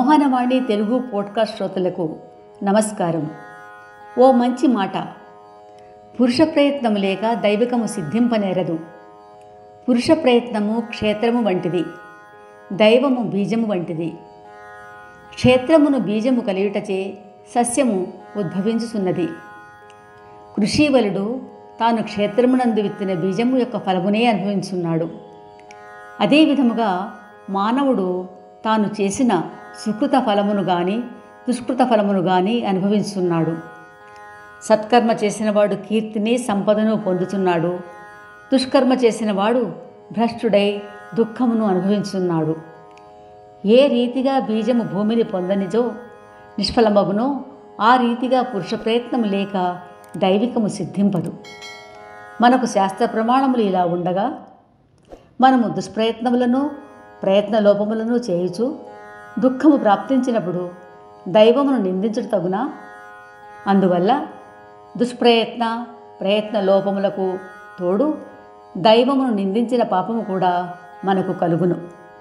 Mohanavani Telugu podcast శ్రోతలకు నమస్కారం ఓ మంచి మాట పురుష ప్రయత్నము లేక దైవికము సిద్ధింపనేరదు పురుష ప్రయత్నము క్షేత్రము వంటిది దైవము బీజము వంటిది క్షేత్రమును బీజము కలియుటచే సస్యము ఉద్భవించుచున్నది కృషీవలుడు తాను క్షేత్రమునందు విత్తిన బీజము యొక్క ఫలమునే అనుభవించున్నాడు అదే విధముగా మానవుడు తాను చేసిన సుకృత ఫలమును గాని దుష్కృత ఫలమును గాని అనుభవిస్తున్నాడు సత్కర్మ చేసినవాడు కీర్తిని సంపదను పొందుతున్నాడు దుష్కర్మ చేసినవాడు భ్రష్టుడై దుఃఖమును అనుభవిస్తున్నాడు ఏ రీతిగా బీజము భూమిని పొందనిజో నిష్ఫలమగునో ఆ రీతిగా పురుష ప్రయత్నము లేక దైవికము సిద్ధింపదు మనకు శాస్త్ర ప్రమాణములు ఇలా ఉండగా మనము దుష్ప్రయత్నములను ప్రయత్న లోపములను చేయుచు దుఃఖము ప్రాప్తించినప్పుడు దైవమును నిందించుట తగునా అందువల్ల దుష్ప్రయత్న ప్రయత్న లోపములకు తోడు దైవమును నిందించిన పాపము కూడా మనకు కలుగును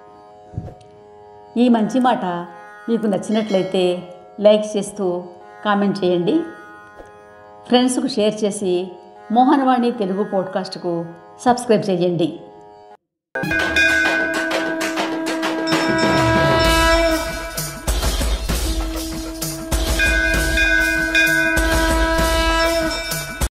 ఈ మంచి మాట మీకు నచ్చినట్లయితే లైక్ చేస్తూ కామెంట్ చేయండి ఫ్రెండ్స్కు షేర్ చేసి మోహనవాణి తెలుగు పోడ్కాస్ట్కు సబ్స్క్రైబ్ చేయండి